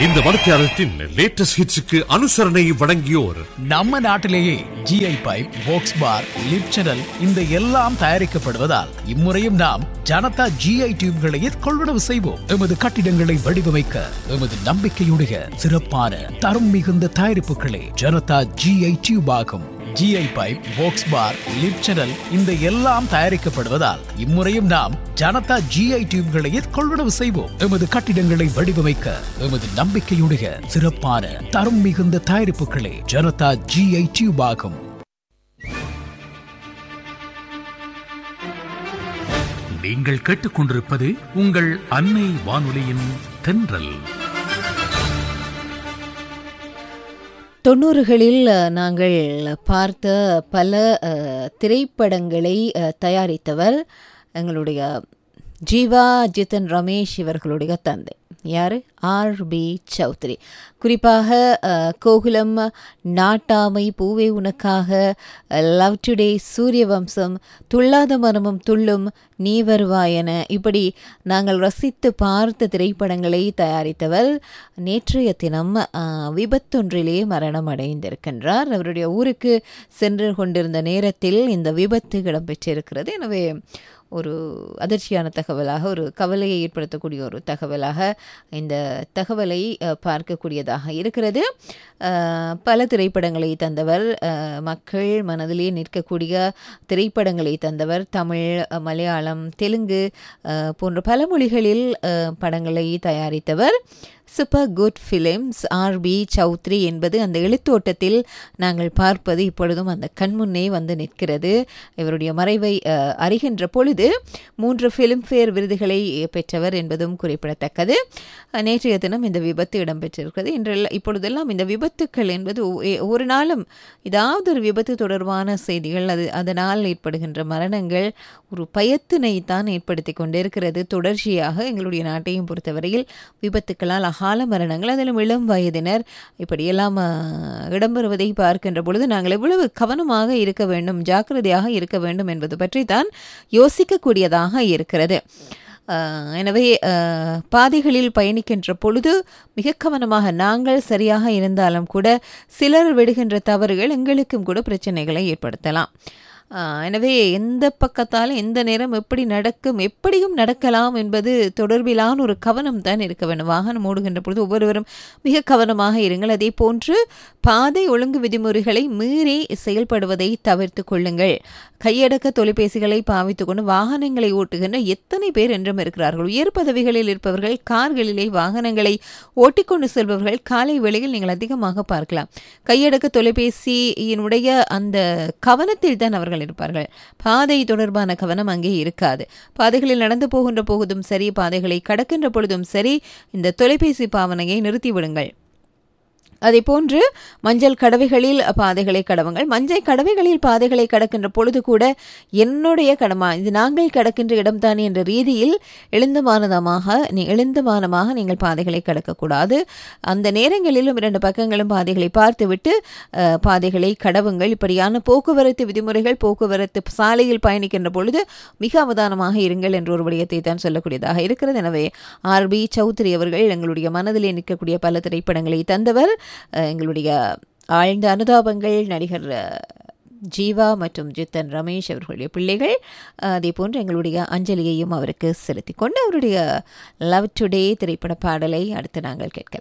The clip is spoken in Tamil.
இந்த மனத்தியாரத்தின் லேட்டஸ்ட் ஹிட்ஸுக்கு அனுசரணை வழங்கியோர் நம்ம நாட்டிலேயே GI pipe box bar lip channel இந்த எல்லாம் தயாரிக்கப்படுவதால் இம்முறையும் நாம் ஜனதா ஜிஐ டியூப்களையே கொள்வனவு செய்வோம் எமது கட்டிடங்களை வடிவமைக்க எமது நம்பிக்கையுடைய சிறப்பான தரம் மிகுந்த தயாரிப்புகளே ஜனதா ஜிஐ டியூப் ஆகும் GI pipe box bar lip channel இந்த எல்லாம் தயாரிக்கப்படுவதால் இம்முறையும் நாம் ஜனதா ஜிஐ டியூப்களையே கொள்வனவு செய்வோம் எமது கட்டிடங்களை வடிவமைக்க எமது நம்பிக்கையுடைய சிறப்பான தரம் மிகுந்த தயாரிப்புகளே ஜனதா ஜிஐ டியூப் ஆகும் நீங்கள் கேட்டுக்கொண்டிருப்பது உங்கள் அன்னை வானொலியின் தென்றல் தொண்ணூறுகளில் அஹ், நாங்கள் பார்த்த பல அஹ், திரைப்படங்களை அஹ், தயாரித்தவர் எங்களுடைய ஜீவா ஜிதன் ரமேஷ் இவர்களுடைய தந்தை யார் ஆர் பி சௌத்ரி குறிப்பாக அஹ், கோகுலம் நாட்டாமை பூவே உனக்காக லவ் டுடே சூரிய வம்சம் துள்ளாத மனமும் துள்ளும் நீ வருவாயென இப்படி நாங்கள் ரசித்து பார்த்த திரைப்படங்களை தயாரித்தவர் நேற்றைய தினம் அஹ், விபத்தொன்றிலே மரணம் அடைந்திருக்கின்றார் அவருடைய ஊருக்கு சென்று கொண்டிருந்த நேரத்தில் இந்த விபத்து இடம்பெற்றிருக்கிறது எனவே ஒரு அதிர்ச்சியான தகவலாக ஒரு கவலையை ஏற்படுத்தக்கூடிய ஒரு தகவலாக இந்த தகவலை அஹ், பார்க்கக்கூடியதாக இருக்கிறது அஹ், பல திரைப்படங்களை தந்தவர் அஹ், மக்கள் மனதிலே நிற்கக்கூடிய திரைப்படங்களை தந்தவர் தமிழ் அஹ், மலையாளம் தெலுங்கு அஹ், போன்ற பல மொழிகளில் அஹ், படங்களை தயாரித்தவர் super good films R B Choudhary என்பது அந்த எழுத்தோட்டத்தில் நாங்கள் பார்ப்பது இப்பொழுதும் அந்த கண்முன்னே வந்து நிற்கிறது இவருடைய மறைவை அஹ், அறிகின்ற பொழுது மூன்று ஃபிலிம்ஃபேர் விருதுகளை பெற்றவர் என்பதும் குறிப்பிடத்தக்கது அஹ், நேற்றைய தினம் இந்த விபத்து இடம்பெற்றிருக்கிறது இன்றெல்லாம் இப்பொழுதெல்லாம் இந்த விபத்துக்கள் என்பது ஒ- எ- ஒரு நாளும் ஏதாவது ஒரு விபத்து தொடர்பான செய்திகள் அது அதனால் ஏற்படுகின்ற மரணங்கள் ஒரு பயத்தினை தான் ஏற்படுத்தி கொண்டிருக்கிறது தொடர்ச்சியாக எங்களுடைய நாட்டையும் பொறுத்தவரையில் விபத்துக்களால் அகால மரணங்கள் அதிலும் இளம் வயதினர் இப்படியெல்லாம் அஹ், இடம்பெறுவதை பார்க்கின்ற பொழுது நாங்கள் எவ்வளவு கவனமாக இருக்க வேண்டும் ஜாக்கிரதையாக இருக்க வேண்டும் என்பது பற்றி தான் யோசிக்கக்கூடியதாக இருக்கிறது அஹ், எனவே அஹ், பாதைகளில் பயணிக்கின்ற பொழுது மிக கவனமாக நாங்கள் சரியாக இருந்தாலும் கூட சிலர் விடுகின்ற தவறுகள் எங்களுக்கும் கூட பிரச்சனைகளை ஏற்படுத்தலாம் ஆஹ் எனவே எந்த பக்கத்தாலும் எந்த நேரம் எப்படி நடக்கும் எப்படியும் நடக்கலாம் என்பது தொடர்பிலான ஒரு கவனம் தான் இருக்க வேண்டும் வாகனம் ஓடுகின்ற பொழுது ஒவ்வொருவரும் மிக கவனமாக இருங்கள் அதே போன்று பாதை ஒழுங்கு விதிமுறைகளை மீறி செயல்படுவதை தவிர்த்து கொள்ளுங்கள் கையடக்க தொலைபேசிகளை பாவித்துக் கொண்டு வாகனங்களை ஓட்டுகின்ற எத்தனை பேர் என்றும் இருக்கிறார்கள் உயர் பதவிகளில் இருப்பவர்கள் கார்களிலே வாகனங்களை ஓட்டிக்கொண்டு செல்பவர்கள் காலை வேளையில் நீங்கள் அதிகமாக பார்க்கலாம் கையடக்க தொலைபேசியினுடைய அந்த கவனத்தில் தான் அவர்கள் இருப்பார்கள் பாதை தொடர்பான கவனம் அங்கே இருக்காது பாதைகளில் நடந்து போகின்ற போகுதும் சரி பாதைகளை கடக்கின்ற பொழுதும் சரி இந்த தொலைபேசி பாவனையை நிறுத்திவிடுங்கள் அதே போன்று மஞ்சள் கடவைகளில் பாதைகளை கடவுங்கள் மஞ்சள் கடவைகளில் பாதைகளை கடக்கின்ற பொழுது கூட என்னுடைய கடமா இது நாங்கள் கடக்கின்ற இடம்தானே என்ற ரீதியில் எழுந்தமானதமாக நீ எழுந்தமானமாக நீங்கள் பாதைகளை கடக்கக்கூடாது அந்த நேரங்களிலும் இரண்டு பக்கங்களும் பாதைகளை பார்த்துவிட்டு அஹ், பாதைகளை கடவுங்கள் இப்படியான போக்குவரத்து விதிமுறைகள் போக்குவரத்து சாலையில் பயணிக்கின்ற பொழுது மிக அவதானமாக இருங்கள் என்ற ஒரு விடயத்தை தான் சொல்லக்கூடியதாக இருக்கிறது எனவே ஆர் பி சௌத்ரி அவர்கள் எங்களுடைய மனதிலே நிற்கக்கூடிய பல திரைப்படங்களை தந்தவர் அஹ், எங்களுடைய ஆழ்ந்த அனுதாபங்கள் நடிகர் அஹ், ஜீவா மற்றும் ஜித்தன் ரமேஷ் அவர்களுடைய பிள்ளைகள் அஹ், அதே போன்று எங்களுடைய அஞ்சலியையும் அவருக்கு செலுத்திக் கொண்டு அவருடைய லவ் டுடே திரைப்பட பாடலை அடுத்து நாங்கள் கேட்கலாம்